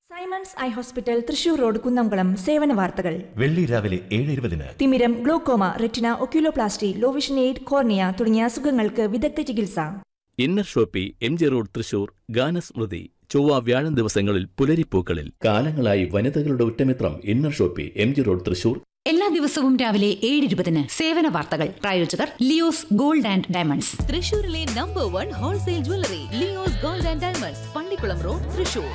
Symons eye hospital Thrissur road Kunnamkulam സേവന വാർത്തകൾ വെള്ളി രാവിലെ ഏഴ് ഇരുപതിന് തിമിരം glaucoma retina oculoplasty low vision aid cornea തുടങ്ങിയ അസുഖങ്ങൾക്ക് വിദഗ്ധ ചികിത്സ inner shoppy M G road Thrissur ഗാനസ്മൃതി ചൊവ്വ വ്യാഴം ദിവസങ്ങളിൽ പുലരിപ്പൂക്കളിൽ കാലങ്ങളായി വനിതകളുടെ ഉറ്റമിത്രം inner shoppy M G road Thrissur എല്ലാ ദിവസവും രാവിലെ ഏഴ് ഇരുപതിന് സേവന വാർത്തകൾ പ്രായോജകർ ലിയോസ് ഗോൾഡ് ആൻഡ് ഡയമണ്ട്സ് തൃശൂരിലെ number one wholesale jewellery Leo's gold and diamonds Pallikkulam road Thrissur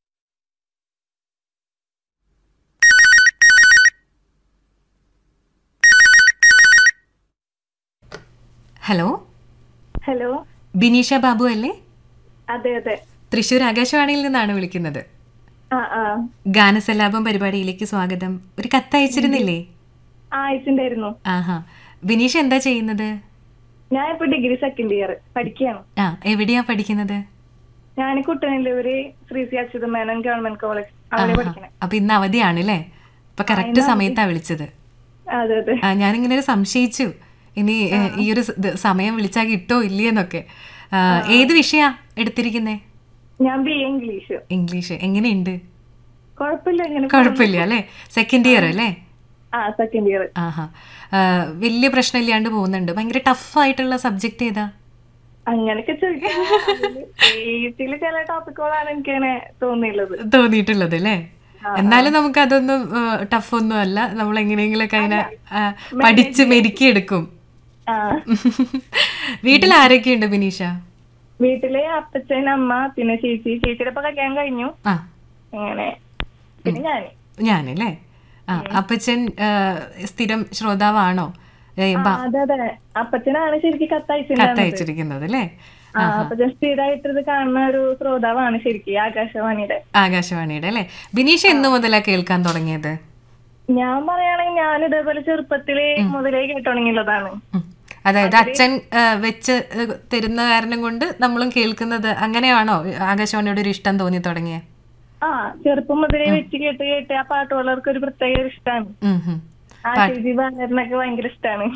hello hello Bineesha Babu അല്ലേ അതെ അതെ തൃശ്ശൂർ ആകാശവാണിയിൽ നിന്നാണ് വിളിക്കുന്നത് ആ ആ ഗാനസല്ലാപം പരിപാടിയിലേക്ക് സ്വാഗതം ഒരു കത്ത് അയച്ചിരുന്നില്ലേ ആ അയച്ചിണ്ടായിരുന്നു ആഹാ ബിനീഷ എന്താ ചെയ്യുന്നത് ഞാൻ ഇപ്പൊ ഡിഗ്രി സെക്കൻഡ് ഇയർ പഠിക്കുകയാണ് ആ എവിടെയാ പഠിക്കുന്നത് ഞാൻ Kuttanellur Sree C Achutha Menon government college അവിടെ ആഹാ. പഠിക്കണേ അപ്പൊ ഇന്ന് അവധിയാണ് അല്ലേ അപ്പൊ കറക്റ്റ് സമയത്താ വിളിച്ചത് അതെ അതെ ആ, ഞാനിങ്ങനെ ഒരു സംശയിച്ചു ഇനി ഏ, ഈ ഒരു സ- ഇത് സമയം വിളിച്ചാൽ കിട്ടോ ഇല്ലയെന്നൊക്കെ ആ, ഏത് വിഷയാ എടുത്തിരിക്കുന്നേ ഞാൻ ബി എ ഇംഗ്ലീഷ് ഇംഗ്ലീഷ് എങ്ങനെയുണ്ട് കുഴപ്പമില്ല ഇങ്ങനെ കുഴപ്പമില്ല അല്ലേ സെക്കൻഡ് ഇയർ അല്ലേ ആ സെക്കൻഡ് ഇയർ ആഹാ ആ, വലിയ പ്രശ്നമില്ലാണ്ട് പോകുന്നുണ്ട് ഭയങ്കര ടഫ് ആയിട്ടുള്ള സബ്ജക്ട് ഏതാ അങ്ങനെയൊക്കെ ചോദിക്കും ചില ടോപ്പിക്കുകളാണ് എനിക്ക് അങ്ങനെ തോന്നിയുള്ളത് തോന്നിയിട്ടുള്ളത് അല്ലേ എന്നാലും നമുക്ക് അതൊന്നും ടഫ് ഒന്നും അല്ല നമ്മൾ എങ്ങനെയെങ്കിലൊക്കെ അതിനെ ആ, പഠിച്ച് മെരുക്കിയെടുക്കും ആ വീട്ടിൽ ആരൊക്കെയുണ്ട് ബിനീഷ വീട്ടിലെ അപ്പച്ചൻ അമ്മ പിന്നെ ചേച്ചി ചേച്ചിയുടെ ഇപ്പൊ കല്യാണം കഴിഞ്ഞു ആ അങ്ങനെ പിന്നെ ഞാൻ ഞാനല്ലേ ആ അപ്പച്ചൻ ആ, സ്ഥിരം ശ്രോതാവാണോ ഏ, ബ- അതെ അതെ അപ്പച്ചനാണ് ശരിക്കും കത്തയച്ചിട്ടുണ്ടായിരുന്നത് കത്തയച്ചിരിക്കുന്നത് അല്ലേ ആ അപ്പച്ചൻ സ്ഥിരമായിട്ട് ഇത് കാണുന്ന ഒരു ശ്രോതാവാണ് ശരിക്കും ആകാശവാണിയുടെ ആകാശവാണിയുടെ അല്ലേ ബിനീഷ എന്ന് മുതലാ കേൾക്കാൻ തുടങ്ങിയത് ഞാൻ പറയുകയാണെങ്കിൽ ഞാൻ ഇതേപോലെ ചെറുപ്പത്തില് മുതലേ കേട്ടുടങ്ങിയുള്ളതാണ് ഉം. അതായത് അച്ഛൻ ആ, വെച്ച് ഏ, തരുന്ന കാരണം കൊണ്ട് നമ്മളും കേൾക്കുന്നത് അങ്ങനെയാണോ ആകാശവാണിയോട് ഒരു ഇഷ്ടം തോന്നി തുടങ്ങിയ ആ ചെറുപ്പം മുതലേ വെച്ച് കേട്ട് കേട്ട് ആ പാട്ടുള്ളവർക്ക് ഒരു പ്രത്യേക ഒരു ഇഷ്ടമാണ് ആ ചേച്ചി ബാലറിനൊക്കെ ഭയങ്കര ഇഷ്ടമാണ്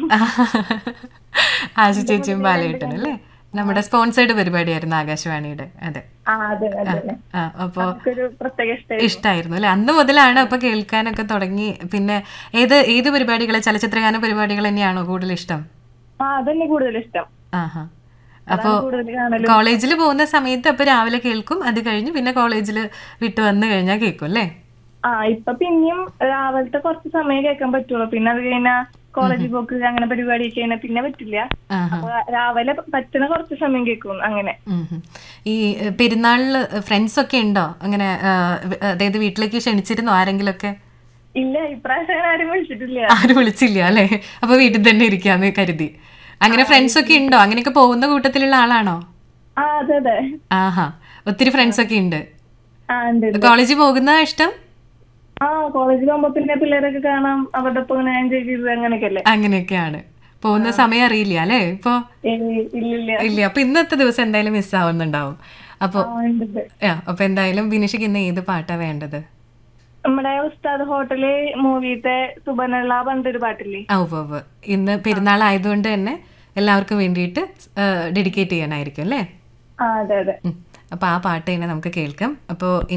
ആശ ചേച്ചിയും ബാലേട്ടൻ അല്ലേ നമ്മുടെ സ്പോൺസേർഡ് പരിപാടിയായിരുന്നു ആകാശവാണിയുടെ അതെ ആ അതെ അതെ ആ അപ്പോ ഒരു പ്രത്യേക ഇഷ്ടമായിരുന്നു ഇഷ്ടായിരുന്നു അല്ലെ അന്ന് മുതലാണ് അപ്പൊ കേൾക്കാനൊക്കെ തുടങ്ങി പിന്നെ ഏത് ഏത് പരിപാടികളെ ചലച്ചിത്രഗാന പരിപാടികൾ തന്നെയാണോ കൂടുതൽ ഇഷ്ടം ആ അതന്നെ കൂടുതൽ ഇഷ്ടം ആഹാ അപ്പോ കൂടുതൽ കാണലും കോളേജിൽ പോകുന്ന സമയത്ത് അപ്പൊ രാവിലെ കേൾക്കും അത് കഴിഞ്ഞ് പിന്നെ കോളേജിൽ വിട്ട് വന്നു കഴിഞ്ഞാൽ കേൾക്കും അല്ലേ ആ ഇപ്പൊ പിന്നെയും രാവിലത്തെ കുറച്ച് സമയം കേൾക്കാൻ പറ്റുള്ളൂ പിന്നെ അത് കഴിഞ്ഞാൽ കോളേജിൽ പോക്ക് അങ്ങനെ പരിപാടിയൊക്കെ കഴിഞ്ഞാൽ പിന്നെ പറ്റില്ല ആഹാ അപ്പൊ രാവിലെ പറ്റുന്ന കുറച്ച് സമയം കേൾക്കും അങ്ങനെ ഉം ഉം. ഈ ഏഹ്, പെരുന്നാളില് ഫ്രണ്ട്സ് ഒക്കെ ഉണ്ടോ അങ്ങനെ ഏഹ്, വ- അതായത് വീട്ടിലേക്ക് ക്ഷണിച്ചിരുന്നോ ആരെങ്കിലും ഒക്കെ ഇല്ല ഇപ്രാവശ്യം അങ്ങനെ ആരും വിളിച്ചിട്ടില്ല ആരും വിളിച്ചില്ല അല്ലേ അപ്പൊ വീട്ടിൽ തന്നെ ഇരിക്കാന്ന് കരുതി അങ്ങനെ ഫ്രണ്ട്സ് ഒക്കെ ഉണ്ടോ അങ്ങനെയൊക്കെ പോകുന്ന കൂട്ടത്തിലുള്ള ആളാണോ ആ അതെ അതെ ആഹാ ഒത്തിരി ഫ്രണ്ട്സ് ഒക്കെ ഉണ്ട് ആ ഉണ്ട് ഉണ്ട്. കോളേജിൽ പോകുന്ന ഇഷ്ടം ആ കോളേജിൽ പോകുമ്പോ പിന്നെ പിള്ളേരൊക്കെ കാണാം അവരുടെ ഒപ്പം ഇങ്ങനെ എൻജോയ് ചെയ്ത് അങ്ങനെയൊക്കെ അല്ലേ അങ്ങനെയൊക്കെയാണ് പോകുന്ന സമയം അറിയില്ല അല്ലേ ഇപ്പൊ ഏയ് ഇല്ലില്ല ഇല്ല അപ്പൊ ഇന്നത്തെ ദിവസം എന്തായാലും മിസ് ആവുന്നുണ്ടാവും അപ്പൊ ആ, ഉണ്ട്, ഉണ്ട്. ആ, അപ്പൊ എന്തായാലും ബിനിഷയ്ക്ക് ഇന്ന് ഏത് പാട്ടാ വേണ്ടത് നമ്മുടെ ഉസ്താദ് ഹോട്ടല് മൂവിത്തെ സുബനുള്ള പണ്ടൊരു പാട്ടില്ലേ ആ ഉവ്വ് ഉവ്വ് ഇന്ന് പെരുന്നാൾ ആയതുകൊണ്ട് തന്നെ എല്ലാവർക്കും വേണ്ടിയിട്ട് ഡെഡിക്കേറ്റ് ചെയ്യാനായിരിക്കും അല്ലേ ആ അതെ അതെ ഉം. അപ്പൊ ആ പാട്ട് തന്നെ നമുക്ക് കേൾക്കാം അപ്പോൾ